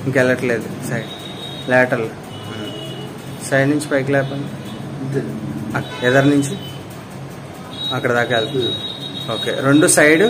ఇంకెళ్ళట్లేదు side లేటర్లు side నుంచి పైకి లేపండి అక్- ఎదర్ నుంచి అక్కడ దాకా వెళ్తుంది ఓకే రెండు సైడ్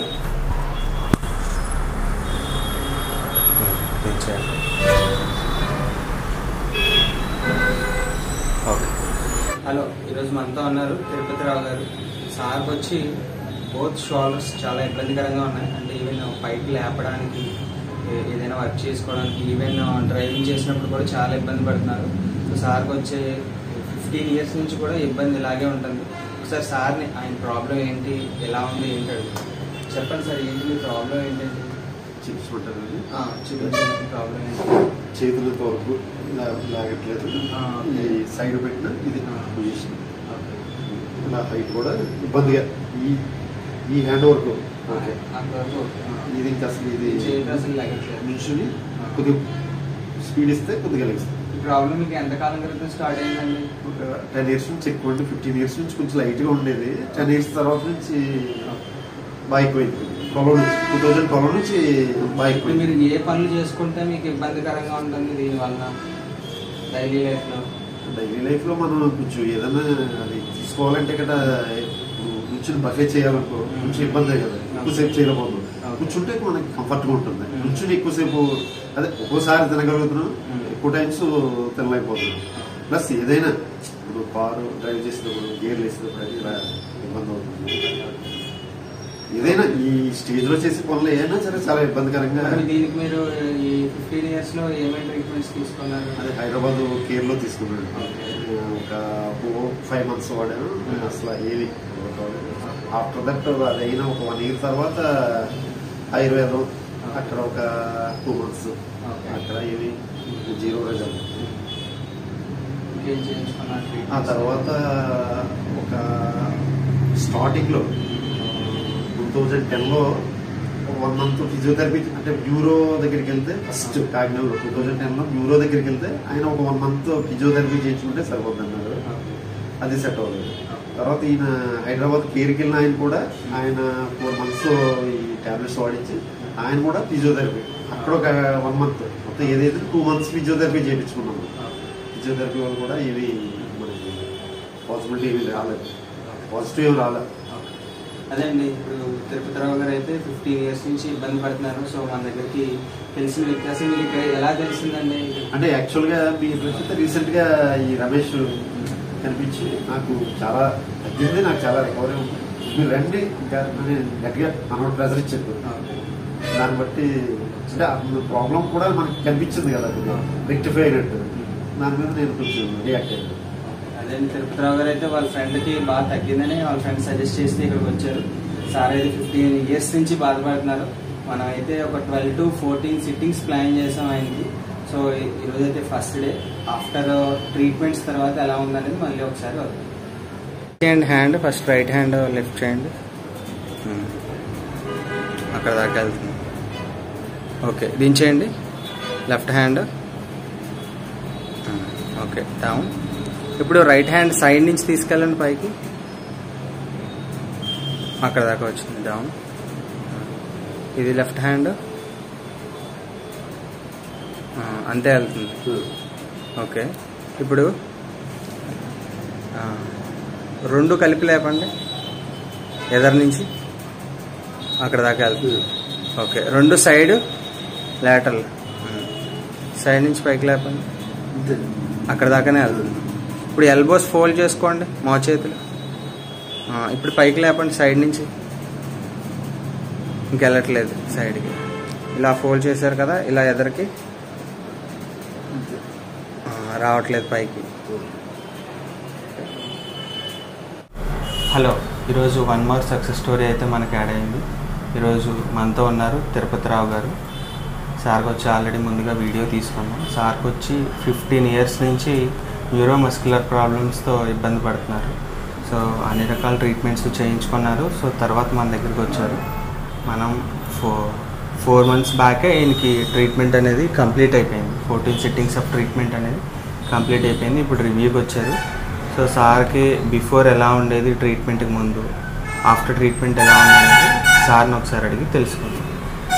ఓకే హలో ఈరోజు మనతో ఉన్నారు తిరుపతి రావు గారు సార్కి వచ్చి బోత్ షోల్డర్స్ చాలా ఇబ్బందికరంగా ఉన్నాయి అంటే ఈవెన్ పైకి లేపడానికి ఏ- ఏదైనా వర్క్ చేసుకోవడానికి ఈవెన్ డ్రైవింగ్ చేసినప్పుడు కూడా చాలా ఇబ్బంది పడుతున్నారు సో సార్కి వచ్చే ఫిఫ్టీన్ ఇయర్స్ నుంచి కూడా ఇబ్బంది ఇలాగే ఉంటుంది ఒకసారి సార్ని ఆయన ప్రాబ్లం ఏంటి ఎలా ఉంది ఏంటి అడుగుతారు చెప్పండి సార్ ఏంటి మీ ప్రాబ్లం ఏంటండి చూపించమంటారండి ఆ, చూపించండి ప్రాబ్లం ఏంటి చేతులతో వరకు లా- లాగట్లేదు ఆ, ఈ సైడ్ పెట్టిన ఇది ఆ. Position okay. నా హైట్ కూడా ఇబ్బందిగా ఈ ఈ హ్యాండ్ వరకు ఓకే అంతవరకు ఓకే. ఆ. ఇది ఇంకా అసలు ఇది చేతి అసలు లాగట్లేదు. నిల్చుని కొద్దిగా స్పీడ్ ఇస్తే కొద్దిగా లెగిస్తుంది ఈ ప్రాబ్లం మీకు ఎంతకాలం క్రితం స్టార్ట్ అయిందండి ఒక టెన్ ఇయర్స్ నుంచి ఎక్కువ అంటే ఫిఫ్టీన్ ఇయర్స్ నుంచి కొంచెం లైట్గా ఉండేది టెన్ ఇయర్స్ తర్వాత నుంచి బాగా ఎక్కువైంది ట్వెల్వ్ నుంచి టూ థౌజండ్ ట్వెల్వ్ నుంచి బాగా ఇప్పుడు ఎక్కువైంది మీరు ఏ పనులు చేసుకుంటే మీకు ఇబ్బందికరంగా ఉంటుంది దీని వల్ల డైలీ లైఫ్ లో డైలీ లైఫ్ లో మనం కొంచెం ఏదైనా అది తీసుకోవాలంటే ఇక్కడ కూర్చుని బఫే చేయాలనుకో కొంచెం ఇబ్బందే కదా ఎక్కువసేపు చేయలేకపోతుంది Okay. కూర్చుంటే మనకి కంఫర్ట్ గా ఉంటుంది Mm. కూర్చుని ఎక్కువసేపు అదే ఒక్కోసారి తినగలుగుతున్నాం Mm. ఎక్కువ టైమ్స్ తినలేకపోతున్నాం ప్లస్ ఏదైనా ఇప్పుడు కారు డ్రైవ్ చేసినప్పుడు గేర్ వేసినప్పుడు అది ఇలా ఇబ్బంది అవుతుంది ఏదైనా ఈ స్టేజ్ లో చేసే పనులు ఏదైనా సరే చాలా ఇబ్బందికరంగా మరి దీనికి మీరు ఈ ఫిఫ్టీన్ ఇయర్స్ లో ఏమేమి ట్రీట్మెంట్స్ తీసుకున్నారు అది హైదరాబాద్ కేర్ లో తీసుకున్నాను Okay. ఒక ఫోర్ ఫైవ్ మంత్స్ వాడాను Hmm. అసలు ఏది ఆఫ్టర్ దట్ అది అయిన ఒక వన్ ఇయర్ తర్వాత ఆయుర్వేదం అక్కడ ఒక టూ మంత్స్ Okay. అక్కడ ఏది జీరో రిజల్ట్ ఇంకేం చేయించుకున్నారు ఆ treatments? తర్వాత ఒక స్టార్టింగ్ లో టూ థౌజండ్ టెన్ లో వన్ మంత్ ఫిజియోథెరపీ అంటే బ్యూరో దగ్గరికి వెళ్తే ఫస్ట్ కాకినాడలో టూ థౌజండ్ టెన్ లో బ్యూరో దగ్గరికి వెళ్తే ఆయన ఒక వన్ మంత్ ఫిజియోథెరపీ చేయించుకుంటే సరిపోతుంది అన్నారు Okay. అది సెట్ అవ్వలేదు తర్వాత ఈయన హైదరాబాద్ కేర్కి వెళ్ళిన ఆయన కూడా ఆయన ఫోర్ మంత్స్ ఈ టాబ్లెట్స్ వాడించి ఆయన కూడా ఫిజియోథెరపీ అక్కడ ఒక వన్ మంత్ మొత్తం ఏదైతే టూ మంత్స్ ఫిజియోథెరపీ చేయించుకున్నాము ఫిజియోథెరపీ వల్ల కూడా ఏమి మనకి పాసిబిలిటీ ఏమి రాలేదు పాజిటివ్ ఏమి రాలేదు అదండి ఇప్పుడు తిరుపతి రావు గారు అయితే ఫిఫ్టీన్ ఇయర్స్ నుంచి ఇబ్బంది పడుతున్నారు సో మన దగ్గరికి తెలిసిన వ్యక్తి అసలు మీకు ఇక్కడ ఎలా తెలిసిందండి అంటే యాక్చువల్గా మీ పరిస్థితి రీసెంట్ గా ఈ రమేష్ కనిపించి నాకు చాలా తగ్గింది నాకు చాలా రికవరీ ఉంది మీరు రండి ఇంకా అని గట్టిగా మనోడు ప్రెజర్ ఇచ్చారు దాన్ని బట్టి అంటే ప్రాబ్లం కూడా మనకి కనిపించింది కదా రెక్టిఫై అయినట్టు దాని మీద నేను కొంచెం రియాక్ట్ అయ్యాను అదే తిరుపతి రావు గారు అయితే వాళ్ళ ఫ్రెండ్ కి బాగా తగ్గిందని వాళ్ళ ఫ్రెండ్ సజెస్ట్ చేస్తే ఇక్కడికి వచ్చారు సార్ అయితే ఫిఫ్టీన్ ఇయర్స్ నుంచి బాధపడుతున్నారు మనం అయితే ఒక twelve to fourteen sittings plan చేసాం ఆయనకి సో ఈ రోజు అయితే ఫస్ట్ డే ఆఫ్టర్ ట్రీట్మెంట్స్ తర్వాత ఎలా ఉందనేది మళ్ళీ ఒకసారి hand hand first right hand left hand అక్కడ దాకా వెళ్తుంది ఓకే దించేయండి లెఫ్ట్ హ్యాండ్ ఓకే డౌన్ ఇప్పుడు రైట్ హ్యాండ్ సైడ్ నుంచి తీసుకెళ్ళండి పైకి అక్కడ దాకా వచ్చింది డౌన్ ఇది లెఫ్ట్ హ్యాండ్ అంతే వెళ్తుంది ఓకే ఇప్పుడు ఆ, రెండు కలిపి లేపండి ఎదర్ నుంచి అక్కడ దాకా వెళ్తుంది ఓకే రెండు సైడ్ లేటర్లు సైడ్ నుంచి పైకి లేపండి అక్కడ దాకానే వెళ్తుంది ఇప్పుడు ఎల్బోస్ ఫోల్డ్ చేసుకోండి మా చేతులు ఆ, ఇప్పుడు పైకి లేపండి సైడ్ నుంచి ఇంకెళ్ళట్లేదు సైడ్కి ఇలా ఫోల్డ్ చేశారు కదా ఇలా ఎదరికి ఆ, రావట్లేదు పైకి హలో ఈరోజు వన్ మోర్ సక్సెస్ స్టోరీ అయితే మనకి యాడ్ అయింది ఈరోజు మనతో ఉన్నారు తిరుపతి రావు గారు సార్కి వచ్చి ఆల్రెడీ ముందుగా వీడియో తీసుకున్నాం సార్కి వచ్చి ఫిఫ్టీన్ ఇయర్స్ నుంచి న్యూరోమస్కులర్ ప్రాబ్లమ్స్తో ఇబ్బంది పడుతున్నారు సో అన్ని రకాల ట్రీట్మెంట్స్ చేయించుకున్నారు సో తర్వాత మన దగ్గరికి వచ్చారు మనం ఫోర్ ఫోర్ మంత్స్ బ్యాకే ఈయనకి ట్రీట్మెంట్ అనేది కంప్లీట్ అయిపోయింది ఫోర్టీన్ సిట్టింగ్స్ ఆఫ్ ట్రీట్మెంట్ అనేది కంప్లీట్ అయిపోయింది ఇప్పుడు రివ్యూకి వచ్చారు సో సార్కి బిఫోర్ ఎలా ఉండేది ట్రీట్మెంట్కి ముందు ఆఫ్టర్ ట్రీట్మెంట్ ఎలా ఉండేది సార్ని ఒకసారి అడిగి తెలుసుకుందాం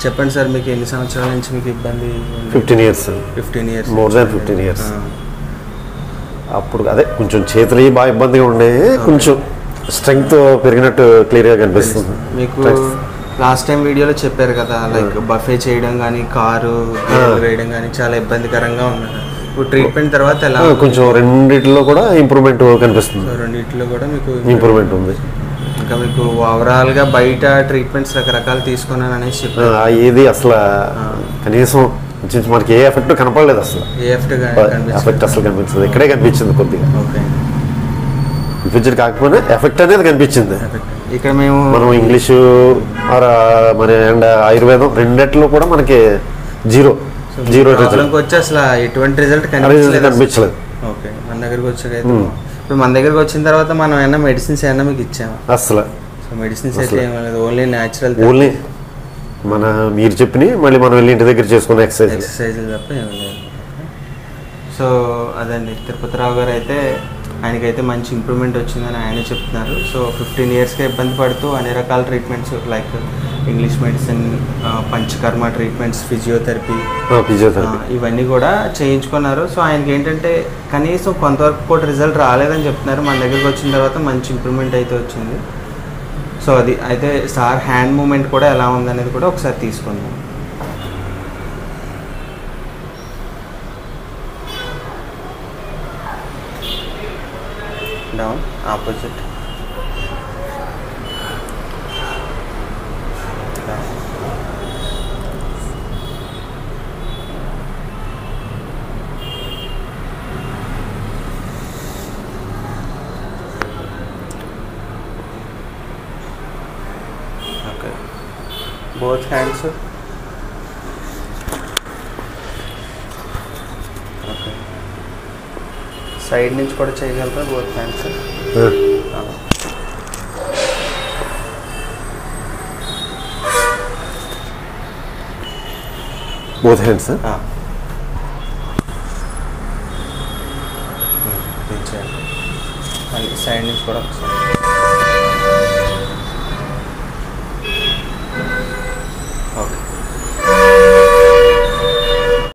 చెప్పండి సార్ మీకు ఎన్ని సంవత్సరాల నుంచి మీకు ఇబ్బంది fifteen years fifteen years More than 15 years. అప్పుడు అదే కొంచెం చేతులు బాగా ఇబ్బందిగా ఉండే కొంచెం స్ట్రెంగ్త్ పెరిగినట్టు క్లియర్గా కనిపిస్తుంది మీకు Thanks. లాస్ట్ టైం వీడియోలో చెప్పారు కదా లైక్ బఫే చేయడం కానీ కారు గేర్లు వేయడం కానీ చాలా ఇబ్బందికరంగా ఉన్నది ఇప్పుడు ట్రీట్మెంట్ తర్వాత ఎలా ఆ, కొంచెం రెండిట్లో కూడా ఇంప్రూవ్మెంట్ కనిపిస్తుంది సో రెండిట్లో కూడా మీకు ఇంప్రూవ్మెంట్ ఉంది ఇంకా మీకు ఓవరాల్ గా బయట ట్రీట్మెంట్స్ రకరకాలు తీసుకున్నాను అనేసి ఆ, చెప్పారు ఏది అసలు కనీసం కొంచెం మనకి ఏ ఎఫెక్ట్ కనపడలేదు అసలు ఏఎఫ్ట్ ఎఫెక్ట్ అసలు కనిపించదు ఇక్కడే కనిపించింది కొద్దిగా ఓకే ఇన్ఫెక్షన్ కాకపోయినా ఎఫెక్ట్ అనేది కనిపించింది ఇక్కడ మేము మనం ఇంగ్లీషు ఆర్ మన అండ్ ఆయుర్వేదం రెండిట్లో కూడా మనకి జీరో జీరో రిజల్ట్ ప్రాబ్లంకి వచ్చి అసలు ఎటువంటి రిజల్ట్ రిజల్ట్ కనిపించలేదు కనిపించలేదు ఓకే మన దగ్గరికి వచ్చాకైతే ఇప్పుడు మన దగ్గరికి వచ్చిన తర్వాత మనం ఏమన్నా మెడిసిన్స్ ఏమన్నా మీకు ఇచ్చాము అసలు సో మెడిసిన్స్ అయితే ఏమీ లేదు ఓన్లీ న్యాచురల్ ఓన్లీ మన మీరు చెప్పిన మళ్ళీ మనం వెళ్ళి ఇంటి దగ్గర చేసుకునే ఎక్సర్సైజ్ ఎక్సర్సైజ్ తప్ప ఏమీ లేదు సో అదండి తిరుపతిరావు గారు అయితే ఆయనకైతే మంచి ఇంప్రూవ్మెంట్ వచ్చిందని ఆయన చెప్తున్నారు సో ఫిఫ్టీన్ ఇయర్స్గా ఇబ్బంది పడుతూ అన్ని రకాల treatments like English medicine panchakarma treatments physiotherapy physiotherapy ఇవన్నీ కూడా చేయించుకున్నారు సో ఆయనకి ఏంటంటే కనీసం కొంతవరకు కూడా రిజల్ట్ రాలేదని చెప్తున్నారు మన దగ్గరికి వచ్చిన తర్వాత మంచి ఇంప్రూవ్మెంట్ అయితే వచ్చింది సో అది అయితే సార్ హ్యాండ్ మూమెంట్ కూడా ఎలా ఉందనేది కూడా ఒకసారి తీసుకుందాం down opposite okay both hands okay side నుంచి కూడా చేయగలరా బోత్ హ్యాండ్స్ బోత్ హ్యాండ్స్ మళ్ళీ సైడ్ నుంచి కూడా ఒకసారి